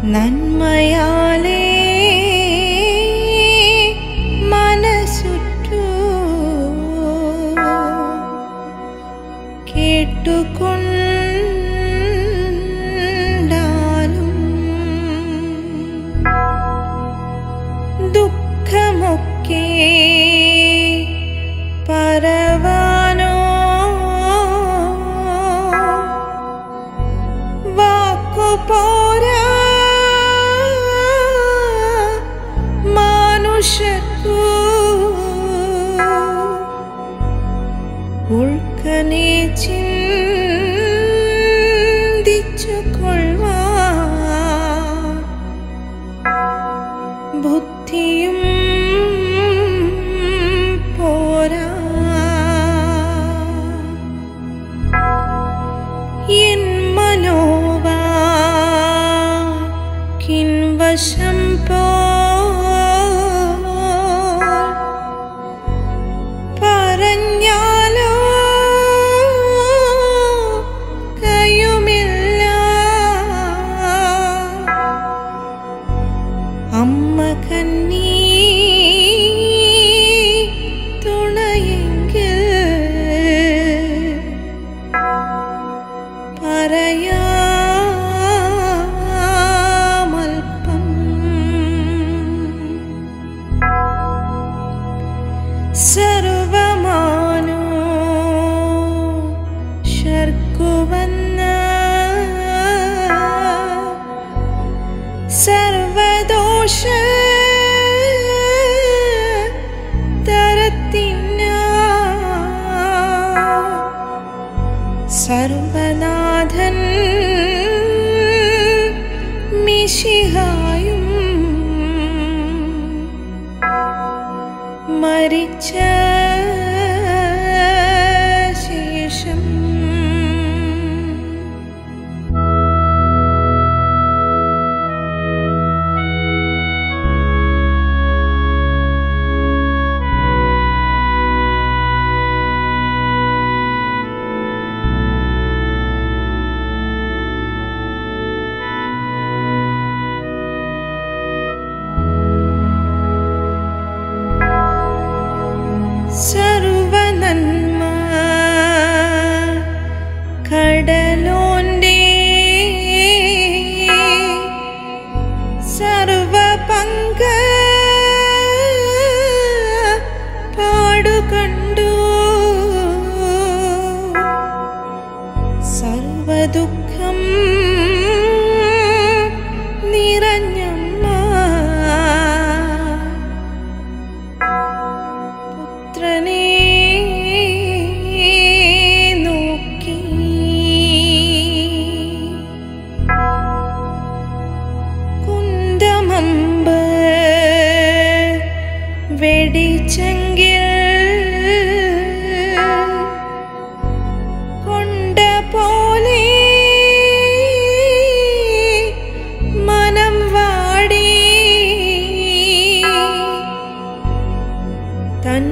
നന്മയാലേ മനസുറ്റു കേട്ടുകൊണ്ടാലും ദുഃഖമൊക്കെ പരവാനോ വാക്കു പോരാ മാനുഷക്കു ഉൾക്കനെ ചിന്തിച്ചു കൊള്ളുവാ ബുദ്ധിയും പോരാ എൻ മനോവാ കിൻവശം പോ പറഞ്ഞാലോ കയുമില്ല അമ്മ കന്നീ തുണയെങ്കിൽ പറയാമൽപ്പം സർവമാനോ ശർക്കുവന്ന സർവദോഷ തരത്തിന സർവനാഥൻ മിശിഹായും മരിച്ച ശേഷം സർവനന്മ കടലോന്റെ സർവ പങ്ക പാടുകണ്ടു സർവദുഃഖം നിറഞ്ഞമ്മ പുത്രനെ നോക്കി കുന്തമമ്പ് വെടിച്ചെങ്കിൽ കൊണ്ട പോലെ മനം വാടി തൻ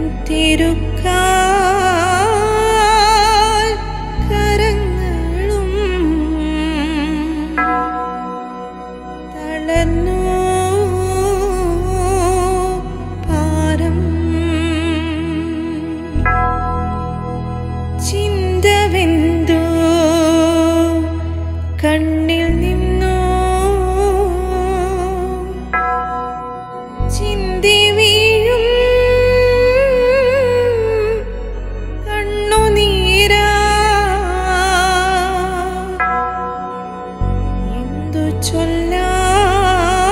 തിരുക്കാൽ കരങ്ങളും തളർന്നു പാരം ചിന്തവെന്തു കണ്ണിൽ നിന്നു ചിന്തി വീഴും കണ്ണുനീരാ എന്തു ചൊല്ലാൻ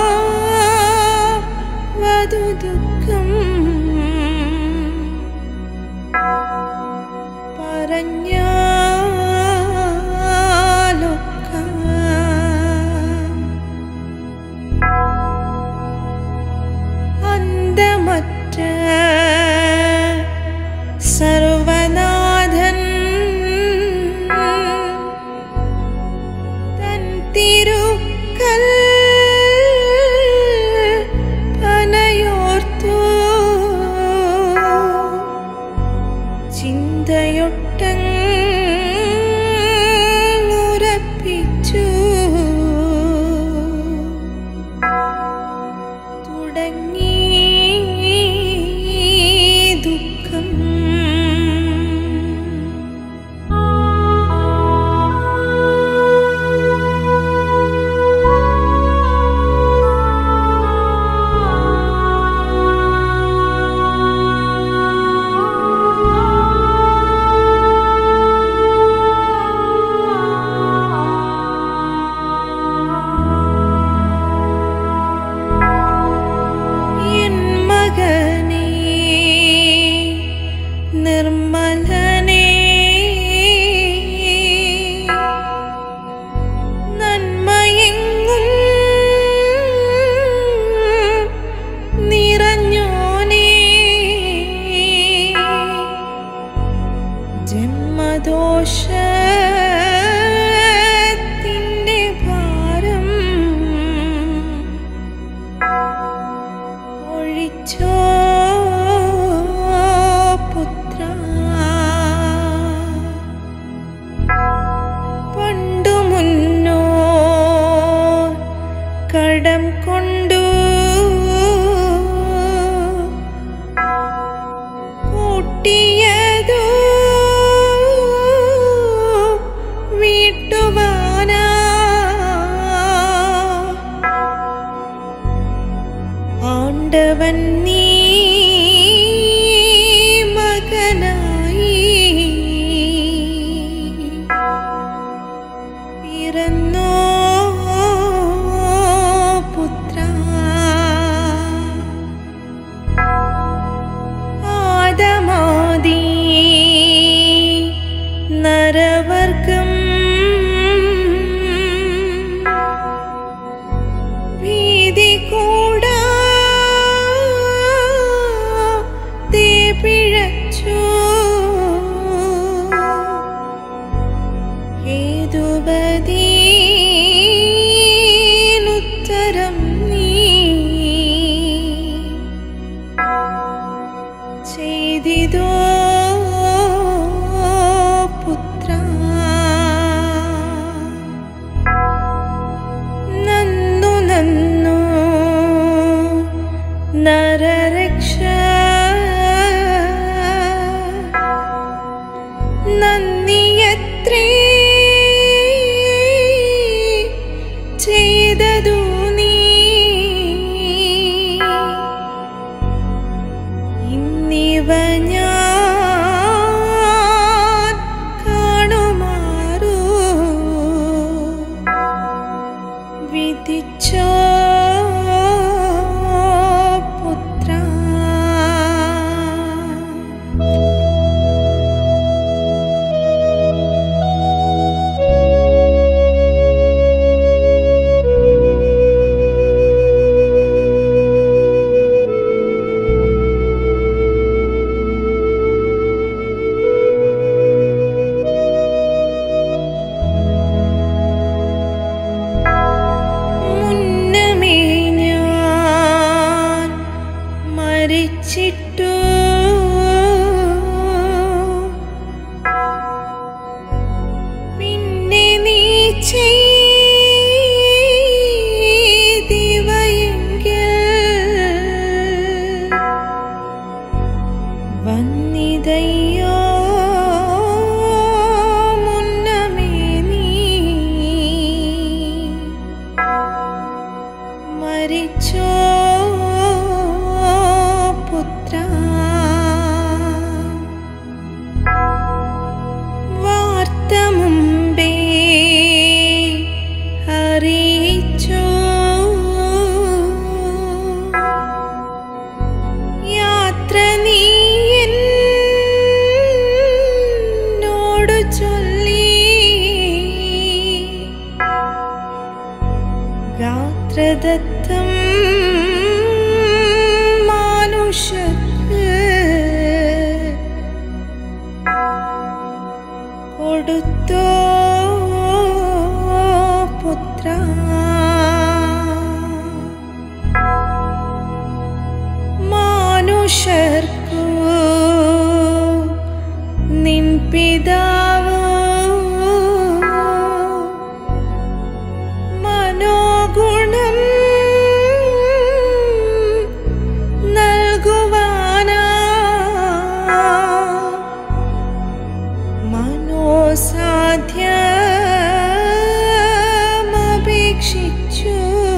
കടം കൊണ്ടു കൂട്ടിയതു വീട്ടുവാനാ ആണ്ടവൻ നീ മകനായി പിറന്നോ പുത്ര ആദമാദി നരവർഗം ഭീതി കൂടാ തേ പിഴച്ചു ഹേതുപതീനുത്തരം നീ ചെയ്തിതോ പുത്ര നന്നു നന്നു നരരക്ഷ നന്ദിയത്രേ ചെയ്തതു നീ ഇന്നിവ ഞാൻ കാണുമാറു വിധിച്ചോ പുത്ര മുന്നമേ ഞാൻ മരിച്ചിട്ടു പിന്നെ നീ ചെയ്തിവയെങ്കിൽ വന്നിതയ്യോ മുന്നമേ നീ മരിച്ചോ പുത്ര വാർത്ത മുമ്പേ അറിയിച്ചോ യാത്ര നീ എന്നോട് ചൊല്ലി ഗാത്രദത്തം മാനുഷക്ക് കൊടുത്തോ പുത്ര മാനുഷർക്കു നിൻ പിതാവ് മനോഗുണം നൽകുവാനാ മനോസാധ്യമപേക്ഷിച്ചു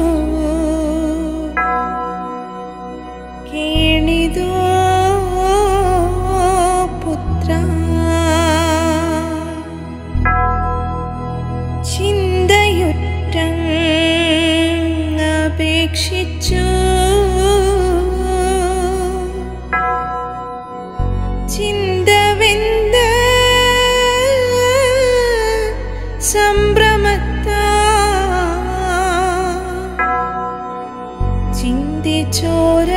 കേണിതോ പുത്ര ചിന്തയുറ്റങ്ങപേക്ഷിച്ചു ചിന്തവെന്ത് സംഭ്രമത്താ ചിന്തിച്ചോര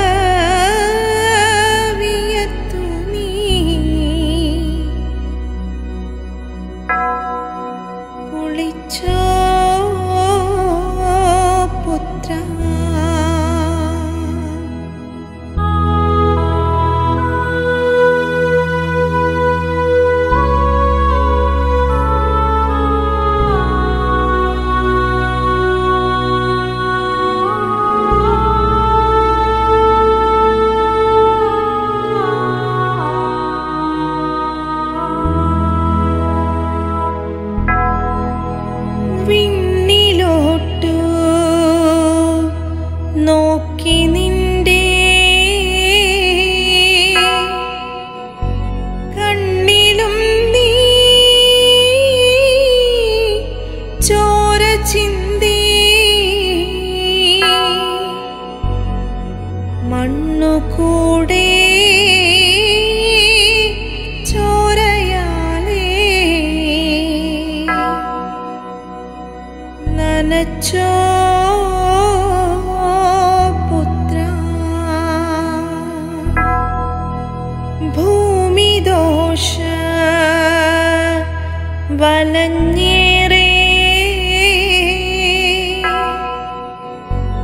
വിയർത്തു നീ കുളിച്ചോ പുത്ര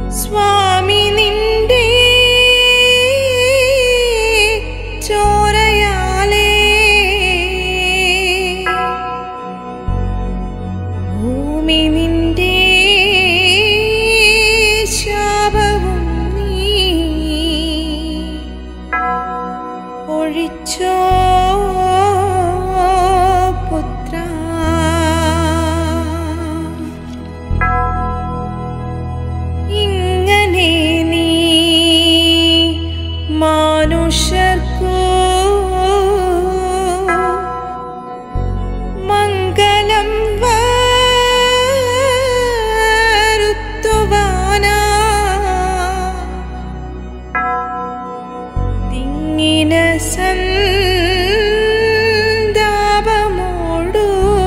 സ്വാമി നിന്റെ ചോരയാലേ ഭൂമി നിന്റെ ശാപവും നീ ഒഴിച്ചോ പുത്ര ഇങ്ങനെ നീ മനുഷ്യർക്കു മംഗളം വരുത്തുവാനാ തിങ്ങിന സന്താപമോടു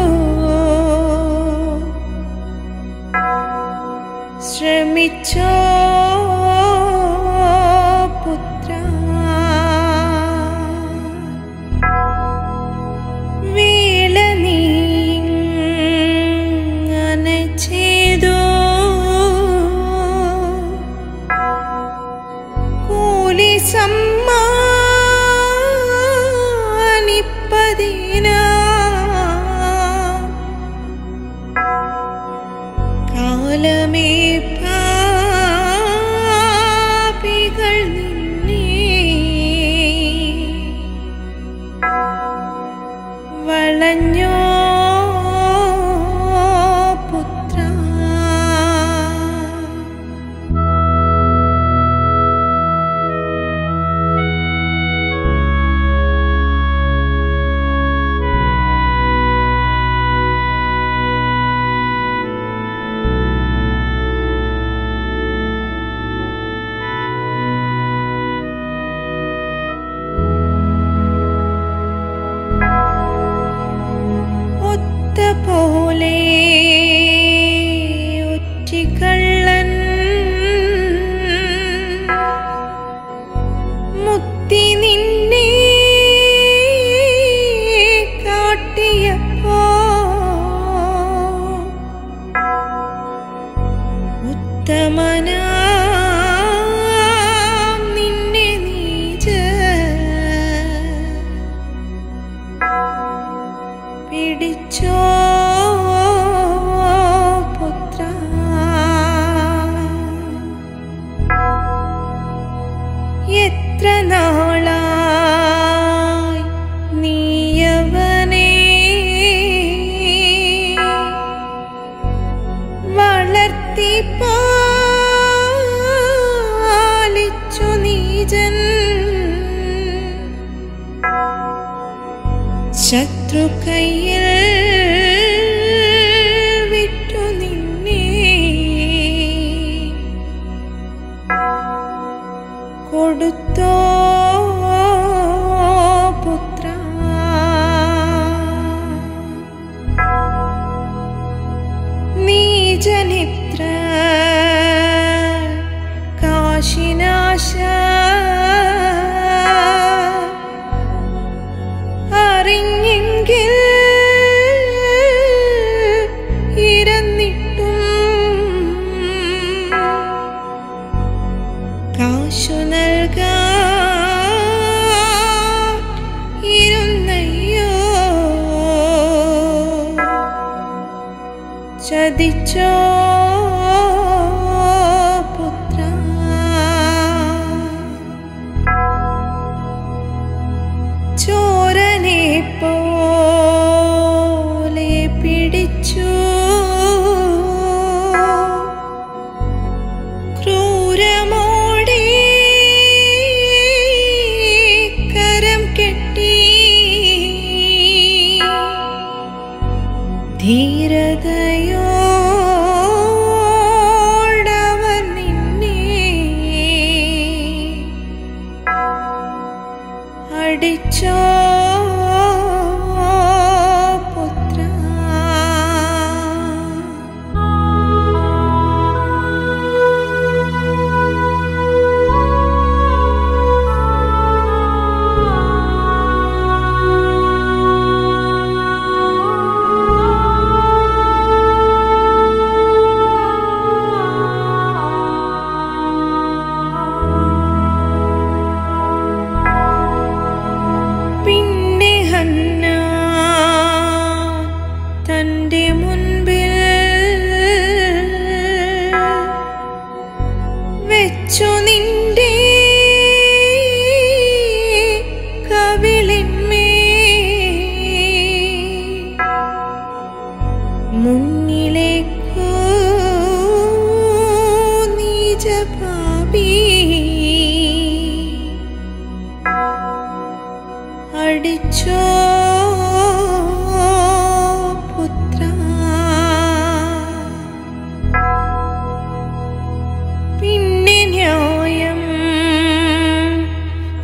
ശ്രമിച്ചോ പുത്ര വീള നീങ്ങനെ ചെയ്തു കൂലി സമ്മാനിപ്പതിനാ കാലമേ പാപികൾ നിന്നെ വളഞ്ഞോ പുത്ര ഒത്ത പോലെ ഒറ്റിക്കള്ളൻ മുത്തി നിന്നെ കാട്ടിയപ്പോ ഉത്തമനാം നിന്നെ നീജ പിടിച്ചോ പുത്ര എത്ര നാളായി നീയവനെ വളർത്തി പാലിച്ചു നീജൻ ശത്രു കയ്യിൽ വിട്ടു നിന്നെ കൊടുത്തോ പുത്ര നീജനിത്ര കാശിനാശ അറിഞ്ഞെങ്കിൽ ഇരന്നിട്ടും കാശു നൽകാ ഇരുന്നയ്യോ ചതിച്ചോ പുത്ര ചോരനെ പോലെ പിടിച്ചു ക്രൂരമോടെ കരം കെട്ടി ധീരതയോ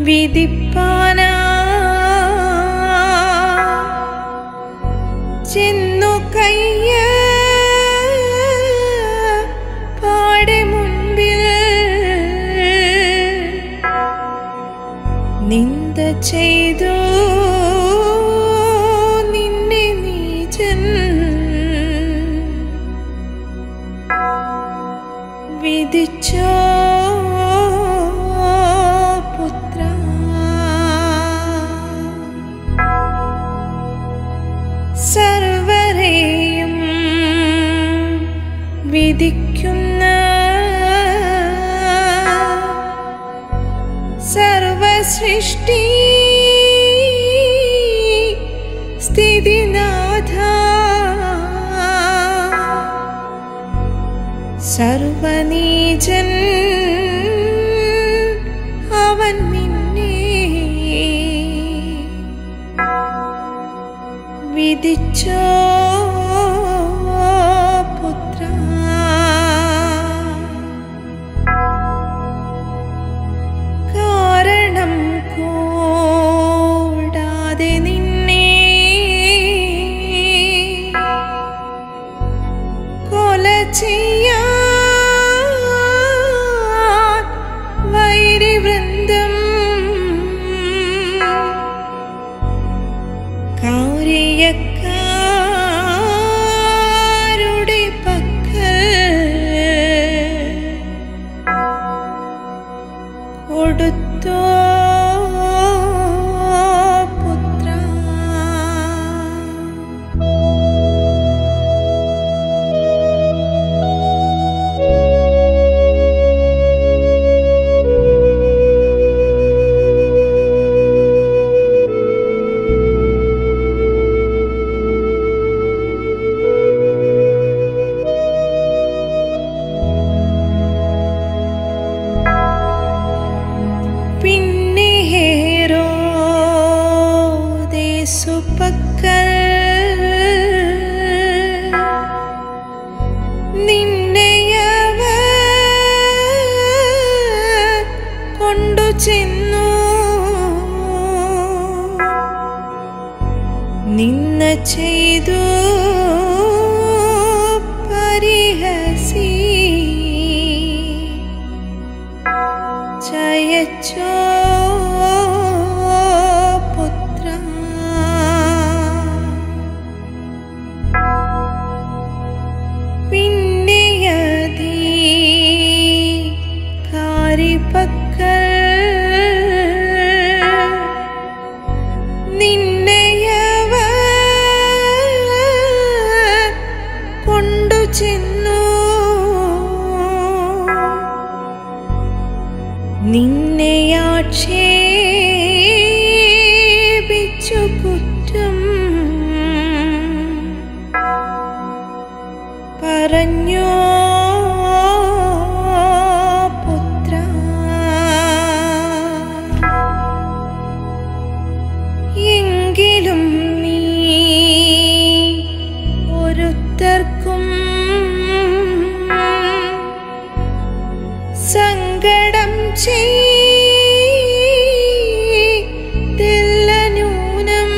വിധിപ്പാനാ ചെന്നു കയ്യ പാടെ മുൻപിൽ നിന്ദ ചെയ്തു നിന്നെ നീചൻ വിധിച്ചോ പുത്ര സർവരെയും വിധിക്കുന്ന സർവസൃഷ്ടി സ്ഥിതിനാഥ സർവനീജൻ അവൻ നിന്നെ വിധിച്ചോ പുത്ര കാരണം കൂടാതെ നിന്നെ കൊല ചെയ്യാൻ വൈരിവൃന്ദം കൗരിയക്കാരുടെ പക്കൽ കൊടുത്തോ പുത്ര പിന്നെ ഹേരോദേസു പക്കൽ നിന്നെയവ കൊണ്ടു ചെന്നു നിന്ന ചെയ്തു പരിഹസി ജയച്ചോ പുത്ര പിന്നെയതീ കാരിപക്കൽ നിന്നെയവ കൊണ്ടു ചെന്നു നിന്നെ ആക്ഷേപിച്ചു കുറ്റം പറഞ്ഞോ പുത്ര എങ്കിലും നീ ഒരുത്തർക്കും സങ്കടം ചെയ്തില്ല നൂനം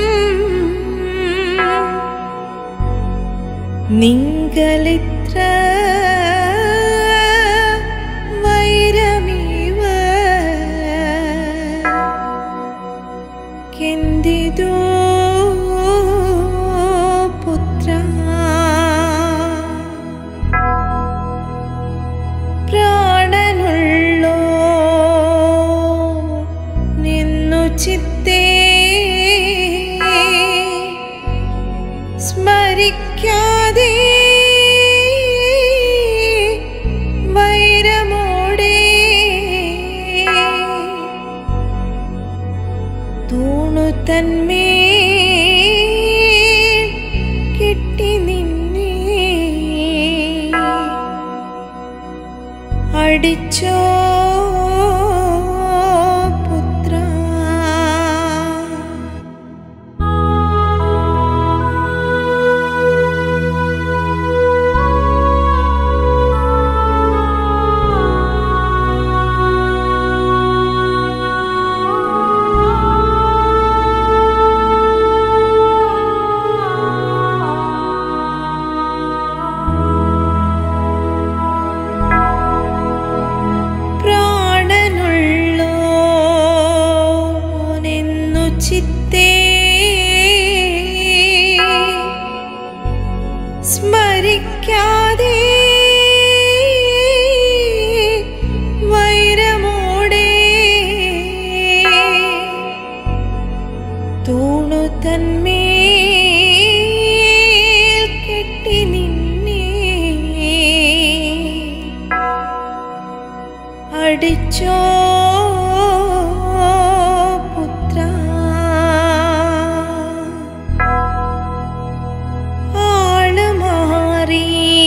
നിങ്ങളിത്ര വൈരമീവ കെന്തിതോ പുത്ര പ്രാണനുള്ളോ നിന്നു ചിത്തേ സ്മരിക്കാതെ വൈരമോടെ തൂണു തന്മേ കിട്ടി നിന്നെ അടിച്ചോ പുത്ര ആ അടിച്ചോ പുത്ര ആള് മാറി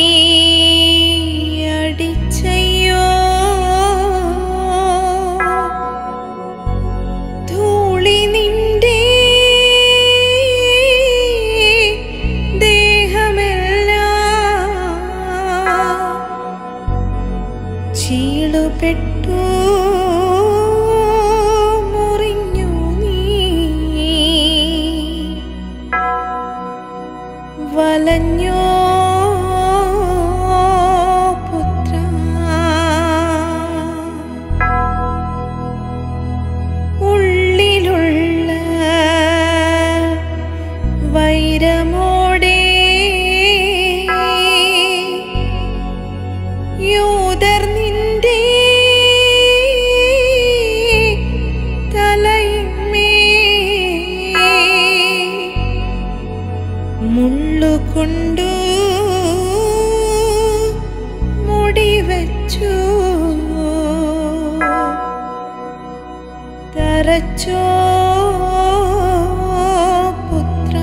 അടിച്ചയ്യോ ധൂളി നിന്റെ ദേഹമെല്ലാം ചീളുപെട്ടു മുറിഞ്ഞു നീ വലഞ്ഞോ പുത്ര ഉള്ളിലുള്ള വൈരമോടെ യൂതർ നിന്റെ തലയിന്മേ മുള്ളുകൊണ്ടു മുടിവച്ചു തറച്ചോ പുത്ര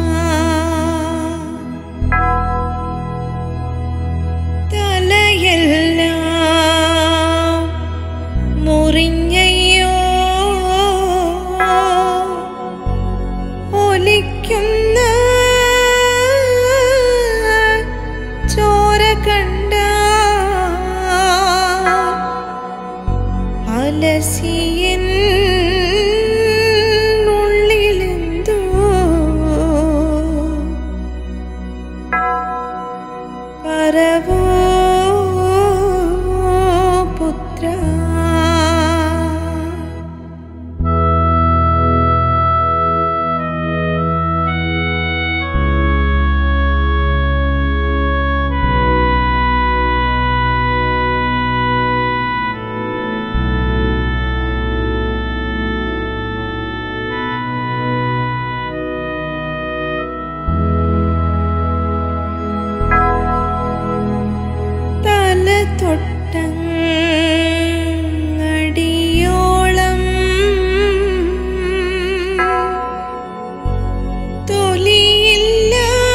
തലയെല്ലാം മുറിഞ്ഞയ്യോ ഒലിക്കുന്ന ചോര കണ്ട അലസിയൻ ഉള്ളിലെന്തോ പരവോ പുത്ര തല തൊട്ടടിയോളം തൊലിയില്ല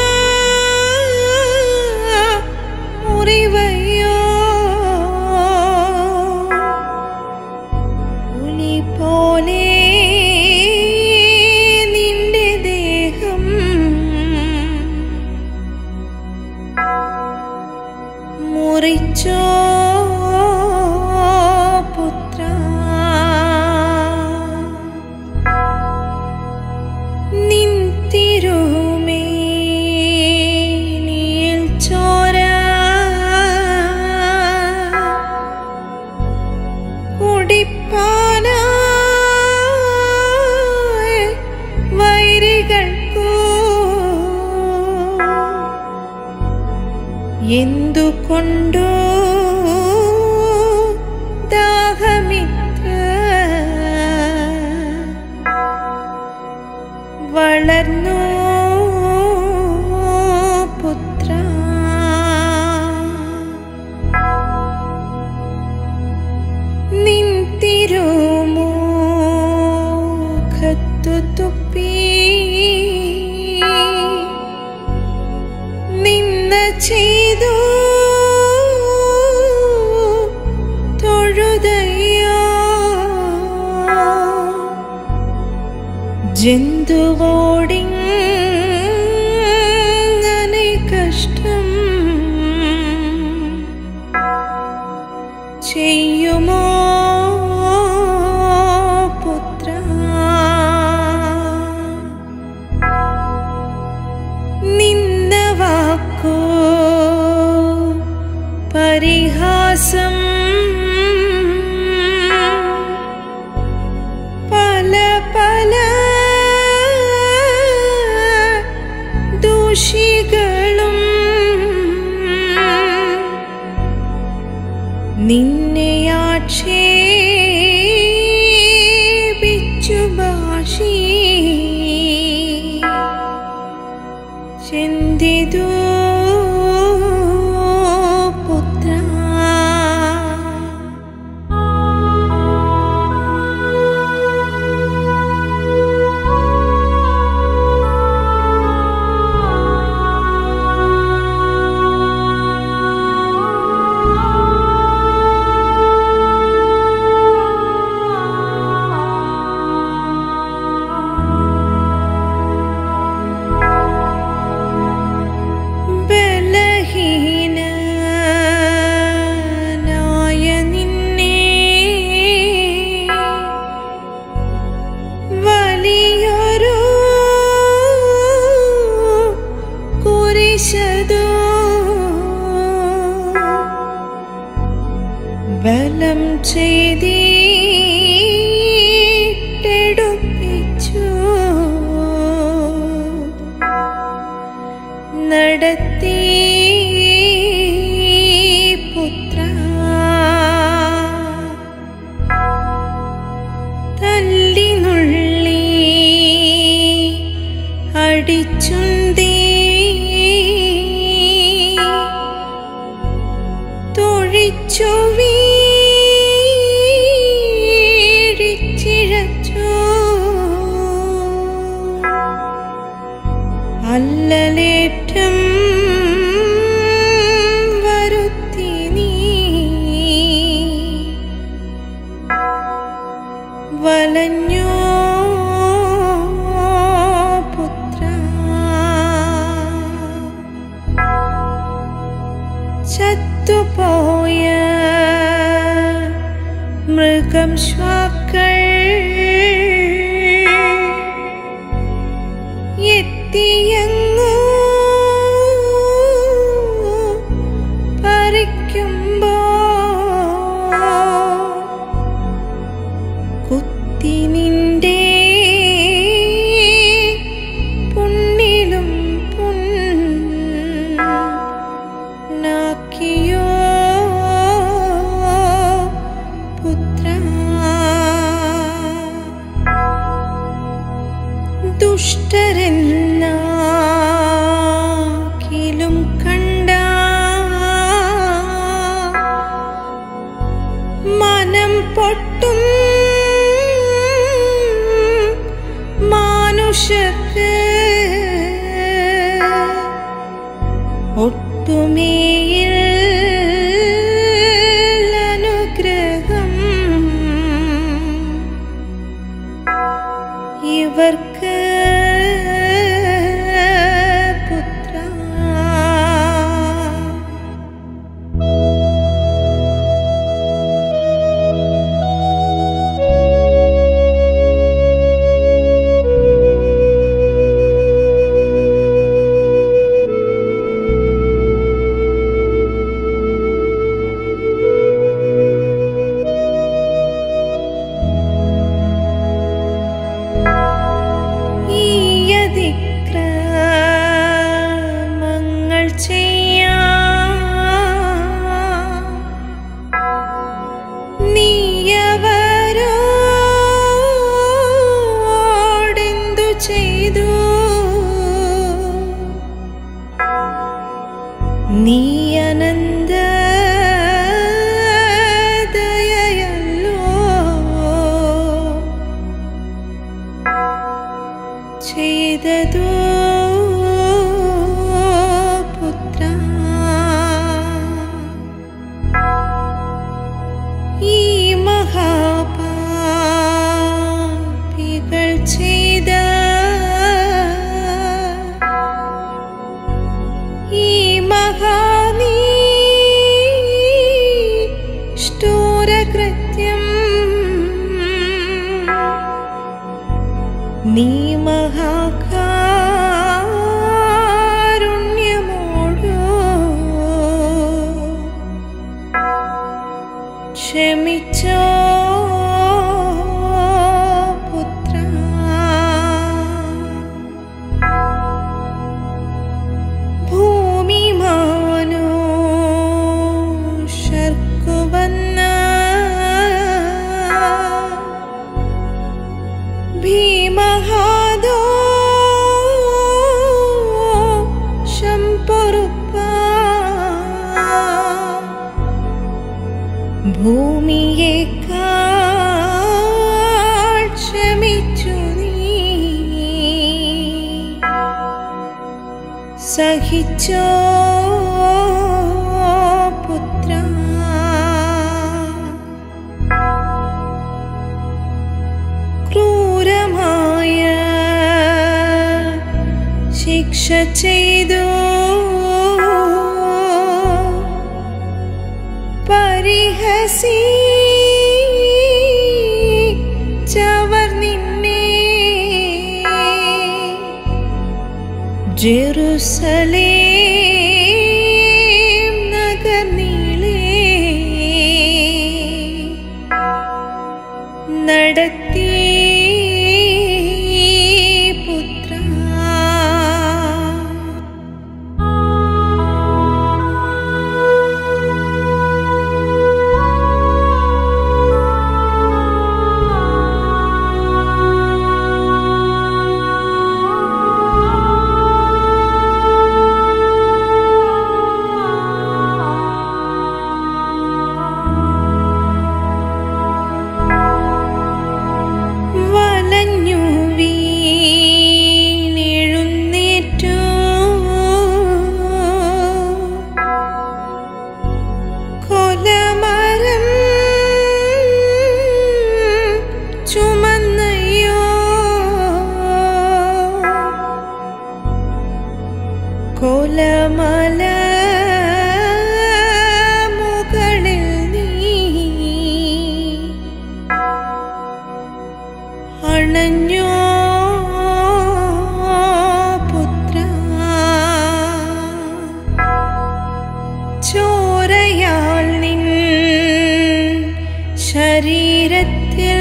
മുറിവയ്യോ പുലി പോലെ നിന്റെ ദേഹം മുറിച്ചോ പുത്ര നിന്തിരുമേനിയിൽ ചോര കുടിപ്പാനായി വൈരികൾക്കൂ എന്തുകൊണ്ടു ദാഹമിത്ര വളർന്നു പുത്ര നിന്തിരുമൂഖത്തു തുപ്പി നിന്ന ചെയ്തു തൊഴുതയ്യോ ജന്തുവോടിങ്ങനെ കഷ്ടം ചെയ്യുമോ പുത്ര നിന്ന വാക്കോ പരിഹാസം പല പല ദൂഷികളും നിന്നെ ആക്ഷേപിച്ചു ഭാഷി ചിന്തിതു പുത്ര ബലം ചെയ്തിട്ടെടുപ്പിച്ചു നടത്തി പുത്ര തല്ലി നുള്ളി അടിച്ചുന്തീ തൊഴിച്ചു വീഴിച്ചിഴച്ചു അല്ലലേറ്റം വരുത്തി നീ വലഞ്ഞോ പുത്ര ചത്തുപോയ മൃഗം ശ്വാക്കൾ എത്തിയങ്ങു പറിക്കുമ്പോ കുത്തി നിന്റെ പുണ്ണിലും പുണ്ണാക്കിയോ പുത്ര ദുഷ്ടരെന്നാക്കിലും കണ്ട മനം പൊട്ടും മാനുഷർക്ക് ഒട്ടുമേയിൽ അനുഗ്രഹം ഇവർക്ക് പുത്ര ഈ അതിക്രമങ്ങൾ ചെയ്യാം നീയവരോടെന്തു ചെയ്തു നീ അനന്ത ദയയല്ലോ ചെയ്തതു പുത്ര ഈ മഹാപാപികൾ ചെയ്ത ഈ മഹാനീഷ്ടോരകൃത്യം നീ മഹാകാരുണ്യമോടു ക്ഷമിച്ചോ പുത്ര ഭൂമി മാനുഷർക്കു വന്ന ഭീമഹാദോ ശംപൊറുപ്പ ഭൂമിയെ ക്ഷമിച്ചു നീ സഹിച്ചോ പുത്ര ക്രൂരമായ ശിക്ഷ ചെയ്തു പരിഹസി ചവർ നിന്നെ ജെറുസലേം നഗർനീളേ ശരീരത്തിൽ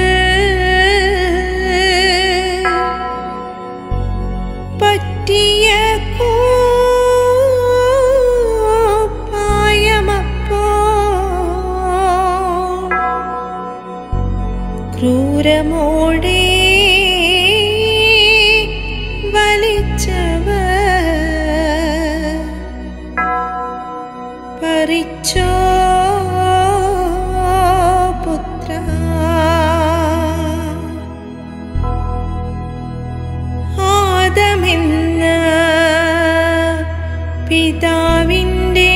പറ്റിയ കോപ്പായമപ്പോ ക്രൂരമോടെ വലിച്ചവ പരിച്ചോ പുത്ര ആദമെന്ന പിതാവിൻ്റെ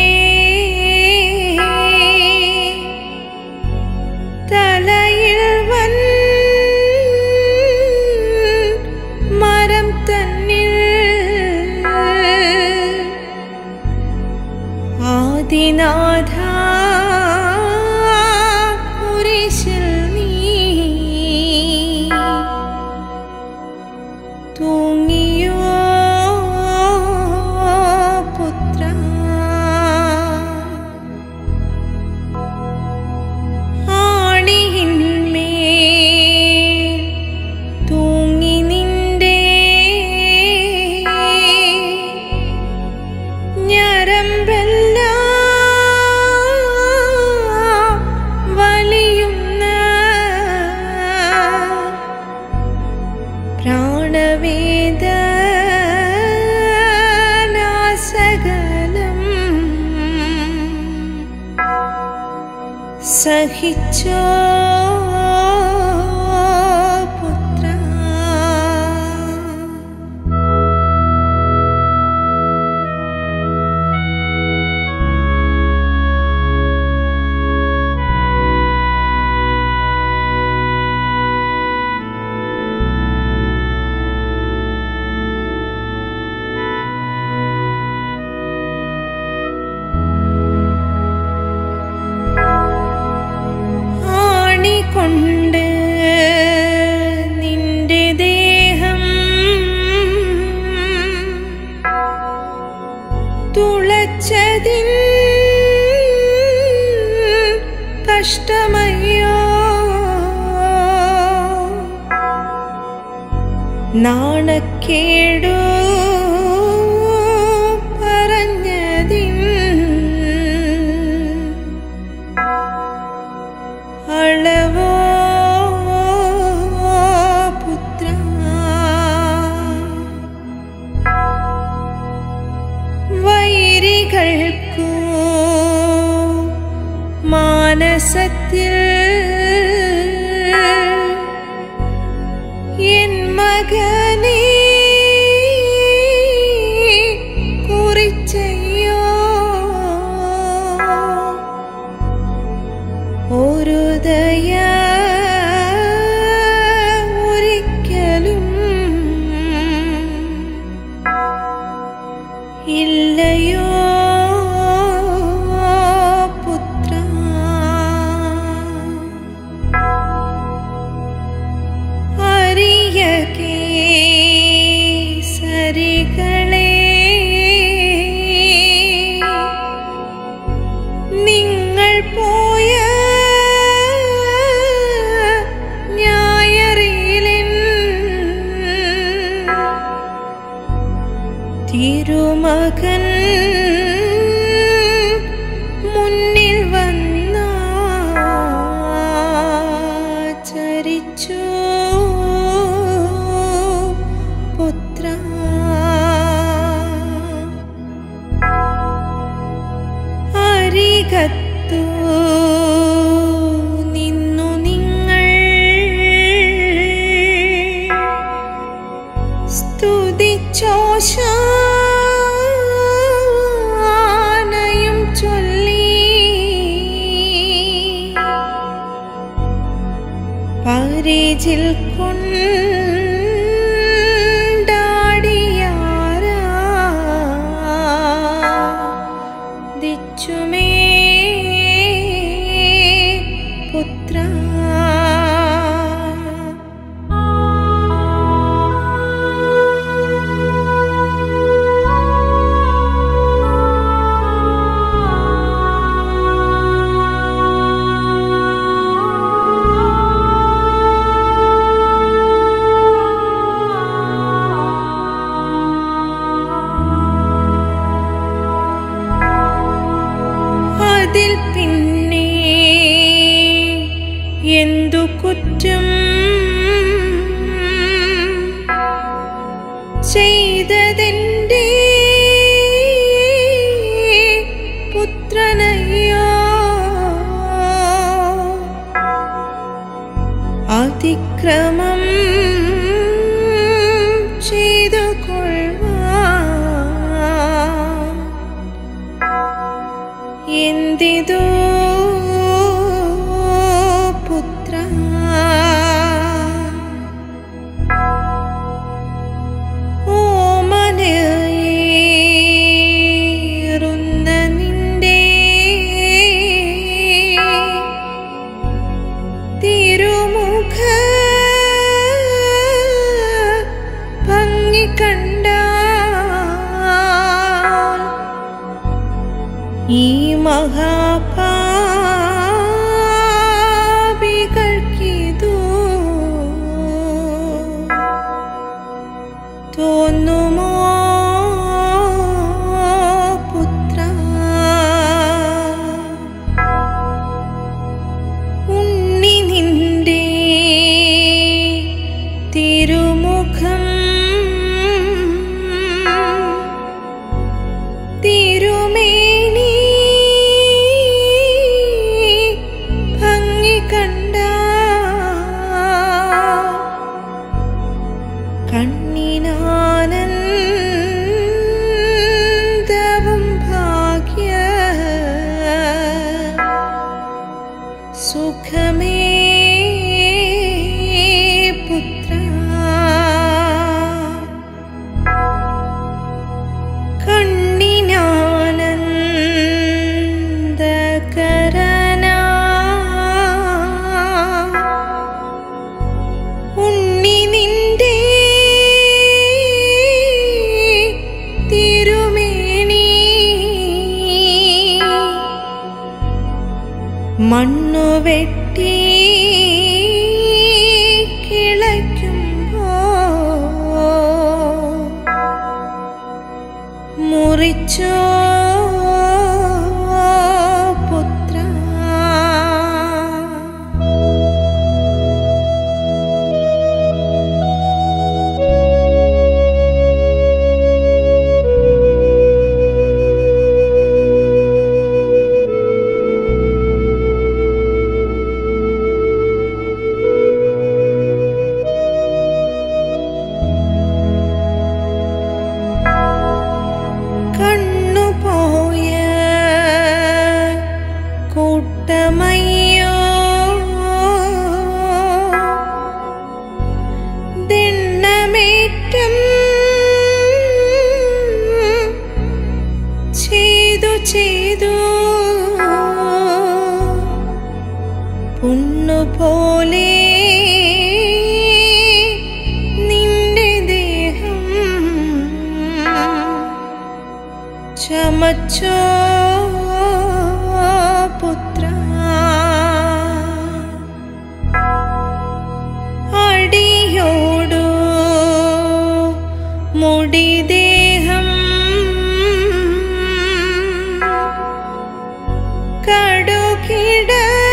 തലയിൽ വൻ മരം തന്നിൽ ആദിനാഥ കുരിശിൽ നീ തൂങ്ങിയോ പുത്ര ആണിയിന്മേൽ തൂങ്ങി നിന്റെ ഞരമ്പെല്ലാം വലിയുന്ന പ്രാണവേദനാസകലം സഹിച്ചോ പുത്ര ആണികൊണ്ട് നിന്റെ ദേഹം തുളച്ചതിൻ കഷ്ടമയ്യോ നാണക്കേടു പറഞ്ഞതിൻ അളവോ പുത്ര വൈരികൾക്കു മാനസത്തിൽ എൻ മകനെ കുറിച്ചയ്യോ ഒരു ദയ ഒരിക്കലും ഇല്ലയോ പുത്ര അരിയകേ സരികളേ നിങ്ങൾ പോയ ഞായറിയിലിൻ തിരുമകൻ മുന്നിൽ വന്ന ചരിച്ചു പുത്ര അരികത്തു നിന്നു നിങ്ങൾ സ്തുതിച്ചോശാനയും ചൊല്ലി പരിചിൽ കൊണ്ടാടിയാരാ ദിച്ചുമേ പുത്ര ആ എന്തു കുറ്റം ചെയ്തതെന്റെ പുത്രനയ്യോ അതിക്രമം ചെയ്തു കൊള്ളുവാൻ എന്തിതോ പുത്ര ഓമനയേറുന്ന നിന്റെ തിരുമുഖ ഭംഗി കണ്ട ഈ മഹാപാപികൾക്കിതു തോന്നുമോ പുത്ര ഉണ്ണി നിന്റെ തിരുമുഖം തിരുമേനി ഭംഗി കണ്ട കണ്ണിനാനന്ദവും ഭാഗ്യ സുഖമേ പുത്ര കണ്ണിനാനന്ദകരന ഉണ്ണി നിന്റെ തിരുമേനി മണ്ണു വെട്ടി കിളയ്ക്കുമ്പോ മുറിച്ചോ പുത്ര കണ്ണുപോയ കൂട്ടമയ്യോ ദിണ്ണമേറ്റം ചെയ്തു ചെയ്തു പുണ്ണുപോലെ നിന്റെ ദേഹം ചമച്ചോ പുത്ര അടിയോടു മുടിദേഹം കടുകിട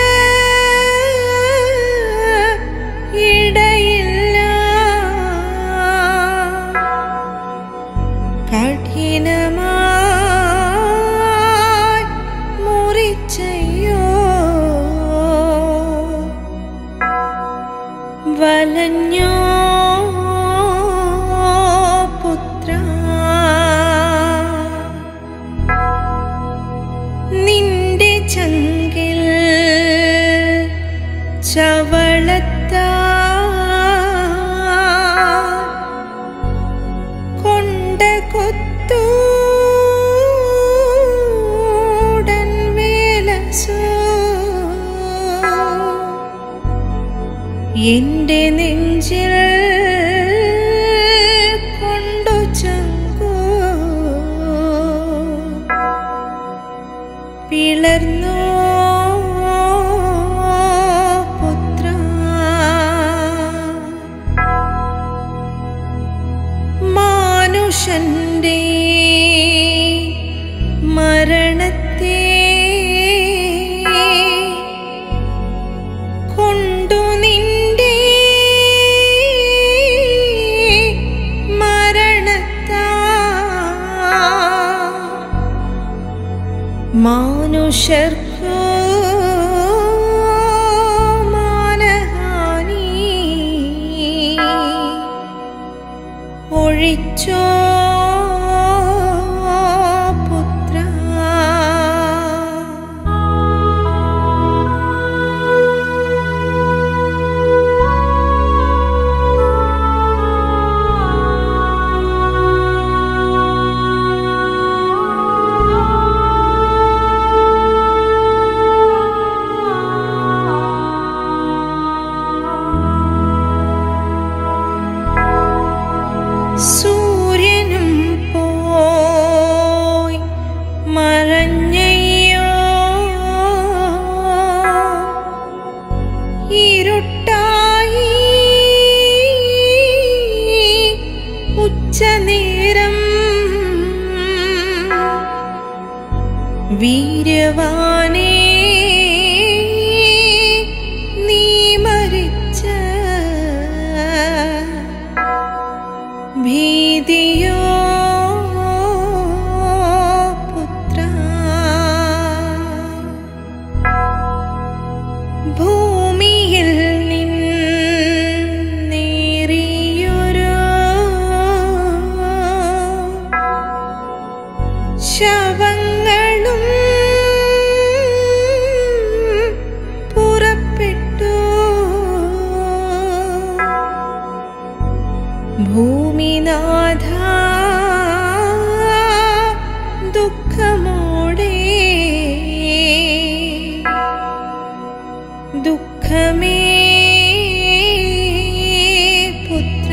ഇടയില്ല കഠിനമായി മുറിച്ചയ്യോ വലഞ്ഞോ പുത്ര നിന്റെ ചങ്കിൽ ചവളത്താ കൊണ്ട കൊത്തൂടൻ വേലസോ എന്റെ നെഞ്ചിൽ കൊണ്ടു ചങ്കു പിളർന്നോ പുത്ര മാനുഷന്റെ മരണത്തെ കൊണ്ട മാനുഷർക്കു മാനഹാനി ഒഴിച്ചോ പുത്ര സൂര്യനും പോയി മറഞ്ഞയ്യോ ഇരുട്ടായി ഉച്ചനേരം വീര്യവാനേ നീ മരിച്ച ഭീതിയോ പുത്ര ഭൂമിയിൽ നിന്നേറിയൊരു ശവങ്ങളും പുറപ്പെട്ടു ഭൂമിനാഥ ദുഃഖമോടെ ദുഃഖമേ പുത്ര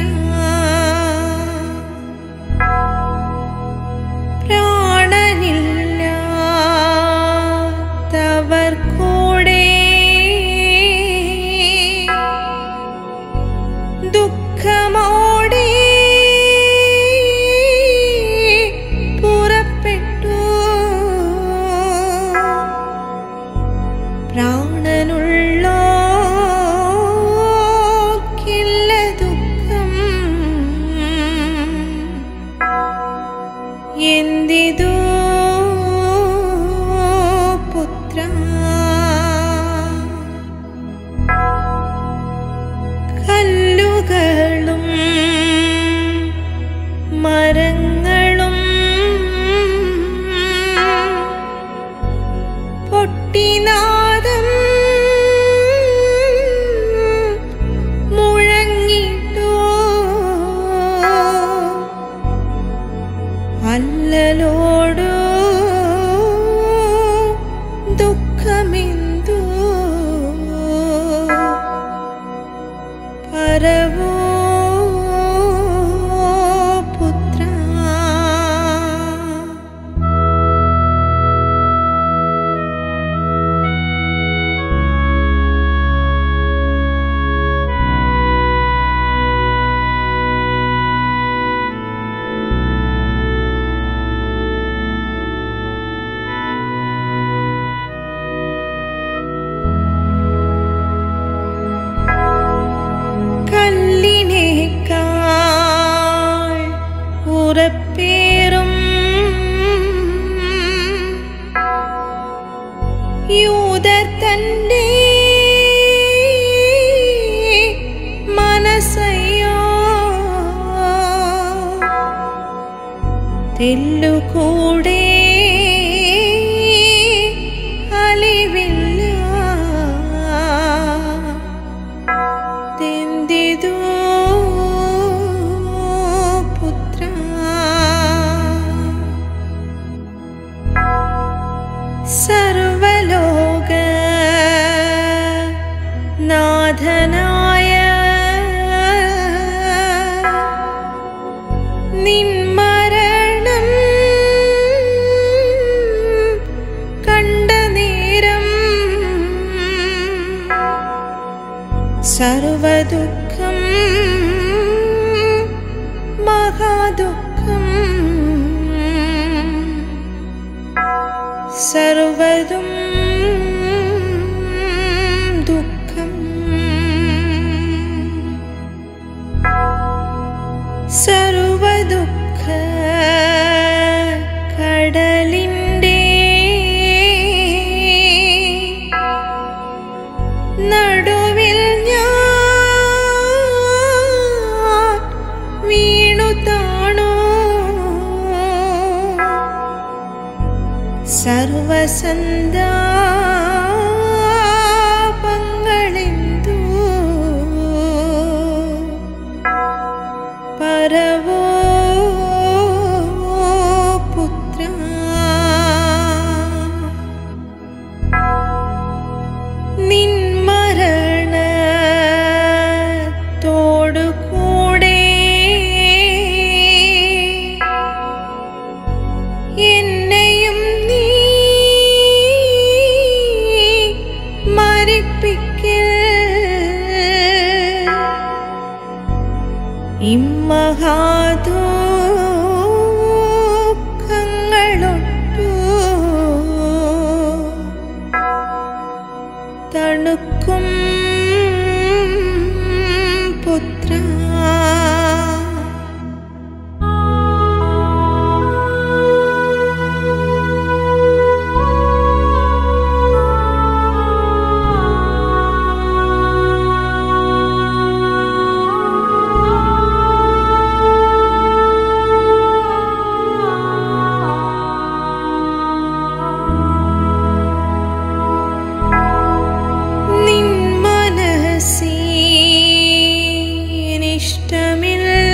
പ്രാണനില്ലാത്തവർ കൂടെ ദുഃഖമോടെ പുറപ്പെട്ടു പ്രാണനുള്ളോർക്കില്ല ദുഃഖം എന്തിതോ പുത്ര കല്ലുകളും മരങ്ങളും പൊട്ടിനാദം മുഴങ്ങിട്ടോ അല്ലലോടു ദുഃഖമെന്തു പരവോ പുത്ര കല്ലിനേക്കാൾ ഉറപ്പേറും യൂതർ തന്റെ മനസ്സയ്യോ തെല്ലുകൂടെ അലിവില്ല തെന്തിതോ പുത്ര സർവലോക നാഥനായ നിന്മരണം കണ്ട നേരം സർവദുഃഖം മഹാദുഃഖം സർവതും ദുഃഖം സർവദുഃഖ കടലിൻ്റെ മഹാദുഃഖങ്ങളൊട്ടു തണുക്കും പുത്ര നിൻ മനസ്സിനിഷ്ടമില്ല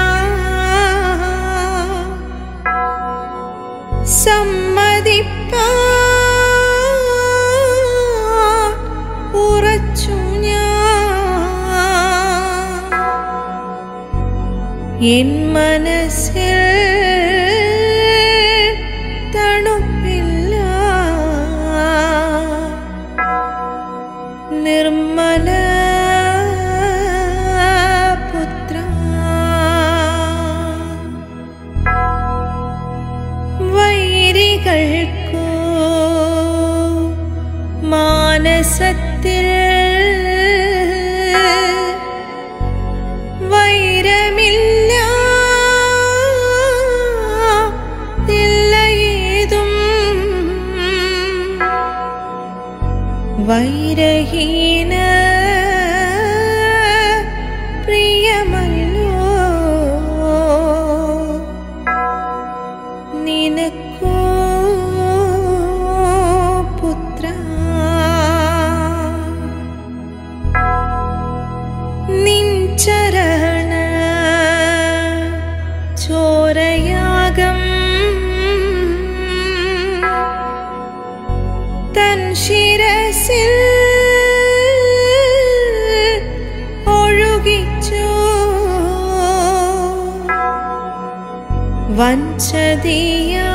സമ്മതിപ്പാൻ ഉറച്ചു ഞാൻ എൻ മനസ്സിൽ തണുപ്പില്ല നിർമ്മല പുത്ര വൈരികൾക്കു മാനസത്തിൽ വൈരമില്ല ഇല്ല ഏതും വൈരഹീന പ്രിയമല്ലോ നിനക്കോ പുത്ര നിൻ ചരണ ചോരയാകം തൻ ശിരസിൽ ഒഴുകിച്ചു വഞ്ചതിയാ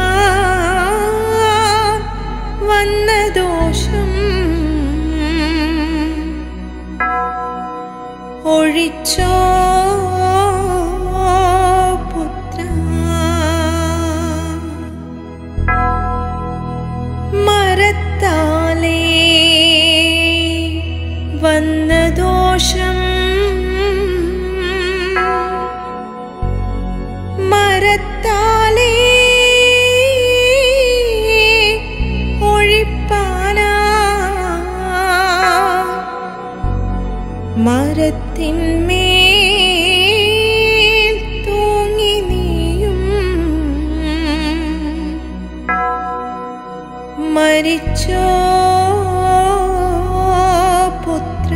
വന്ന ദോഷം ഒഴിച്ചോ പുത്ര മരത്താലേ വന്ന ദോഷം മരത്താലേ ഒഴിപ്പാനാ മരത്തിന്മേൽ തൂങ്ങി നീയും മരിച്ചോ പുത്ര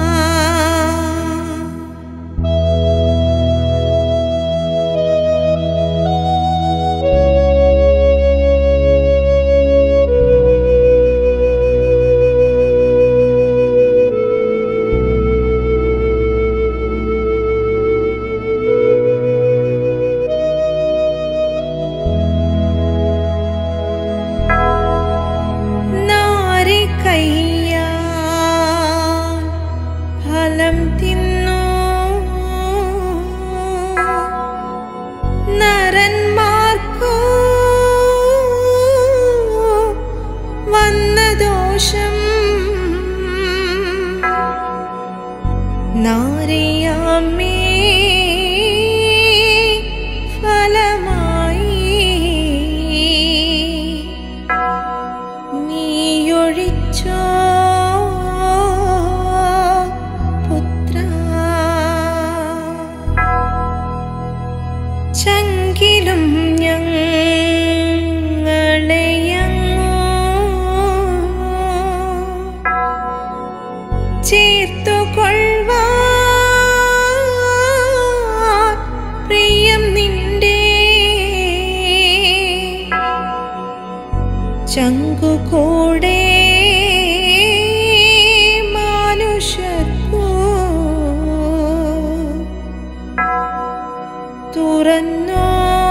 നാരികയ്യാ ഫലം തിന്നു നരന്മാർക്കു വന്ന ദോഷം നാരിയാമേ ഫലമായി നീയൊഴിച്ചോ പുത്ര ചങ്കിലും ഞങ്ങളെയങ്ങോ ചേർത്തു കൊള്ളുവാൻ പ്രിയം നിന്റെ ചങ്കുകൂടെ മാനുഷർക്കു തുറന്നോ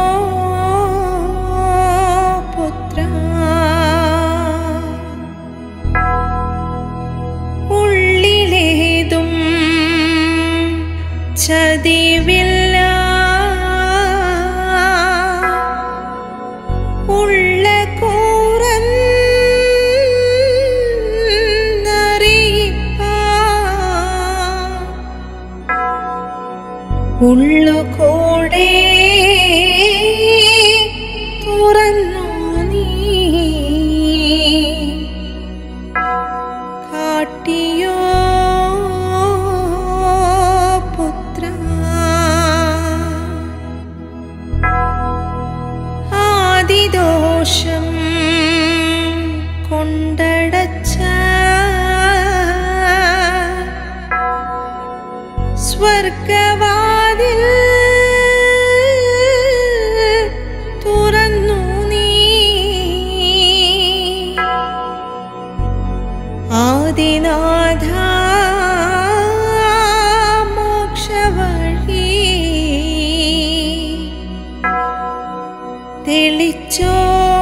പുത്ര ഉള്ളിലേതും ചതിവില്ല ഉള്ളുകൂടെ തുറന്നു നീ കാട്ടിയോ പുത്ര ആദിദോഷം കൊണ്ടടച്ച സ്വർഗവാതിൽ തുറന്നു നീ ആദിനാഥ മോക്ഷവഴി തെളിച്ചോ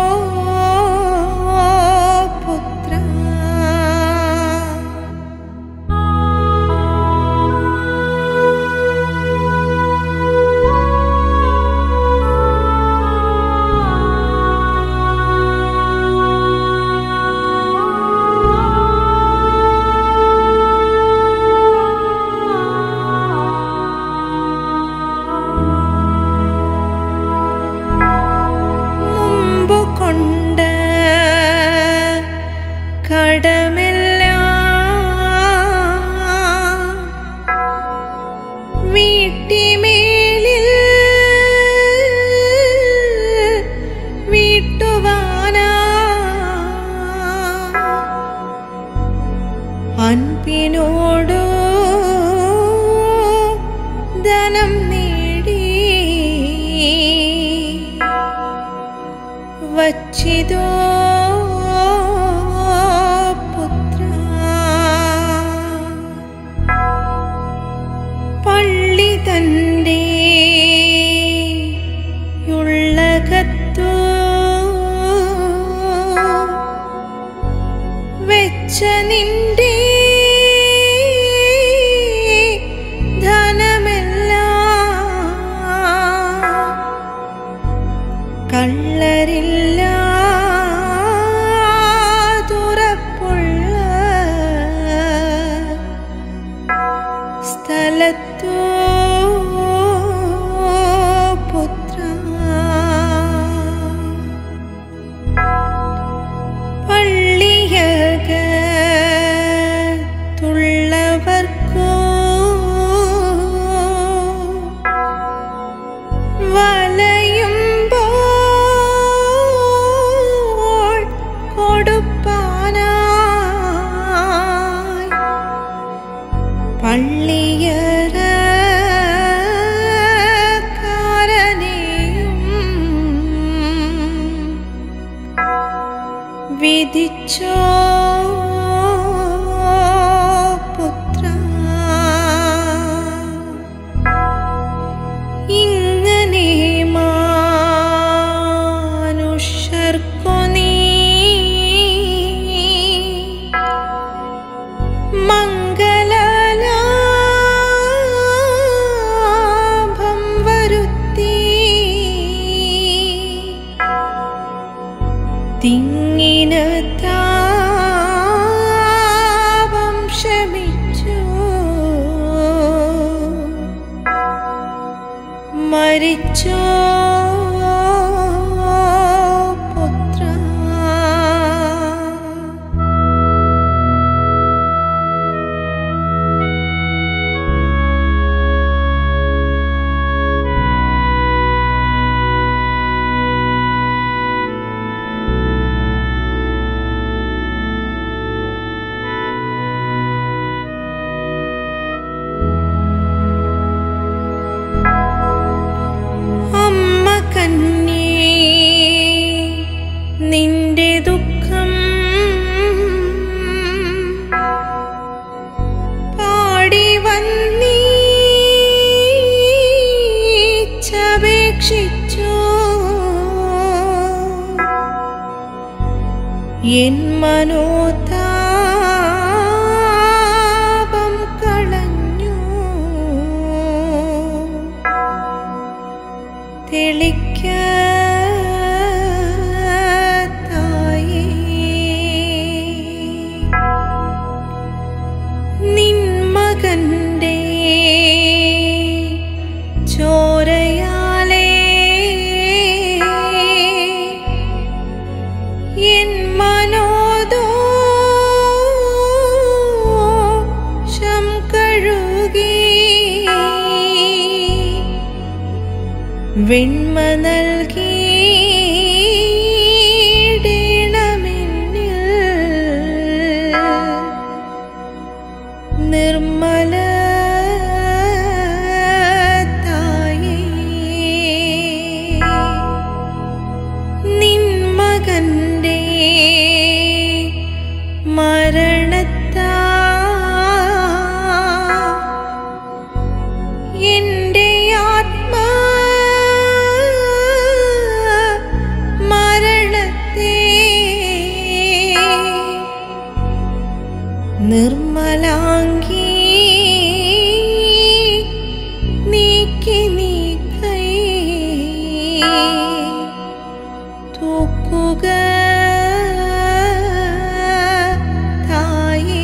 പുത്ര മുമ്പു കൊണ്ട് കടമെല്ലാം വീട്ടിമേലിൽ വീട്ടുവാനാ അൻപിനോടു ധനം നേടി വച്ചിതോ പുത്ര പള്ളി തൻ്റെ ഉള്ളകത്തു വെച്ച നിന്റെ ധനമെല്ലാം കള്ളരില്ല തുറപ്പുള്ള സ്ഥലത്തു പുത്ര പള്ളിയകത്തുള്ളവർക്കു വലയുമ്പോൾ കൊടുപ്പാനായി പള്ളിയറക്കാരനെയും വിധിച്ചോ പുത്ര ഇങ്ങനെ മാനുഷർക്കു നീ മംഗളലാഭം വരുത്തി തിങ്ങിന താപം ശമിച്ചു മരിച്ചോ പുത്ര അമ്മ കന്യേ നിന്റെ ദുഃഖം പാടി വന്നീച്ചപേക്ഷിച്ചു എൻ മനോതാപം കളഞ്ഞു തെളിക്ക തായേ നിൻ മകന്റെ വെണ്മ നൽകിയിടണമെന്നിൽ നിർമ്മല തായേ നിൻ മകന്റെ മരണത്താ എന്റെ ആത്മാ മരണത്തെ നിർമ്മലാങ്കി നീക്കി നീ കൈ തൂക്കുക തായേ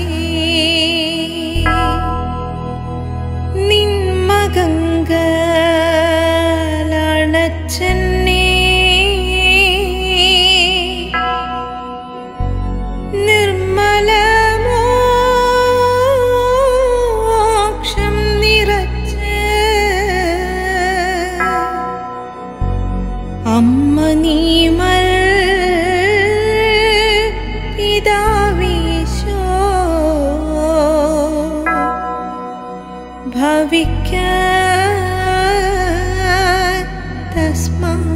നിൻ മകങ്കലണച്ചെന്നെ നിർമ്മലമോക്ഷം നിറച്ച് അമ്മ നീമൽ പിതാവീശോ ഭവിക്ക തസ്മാ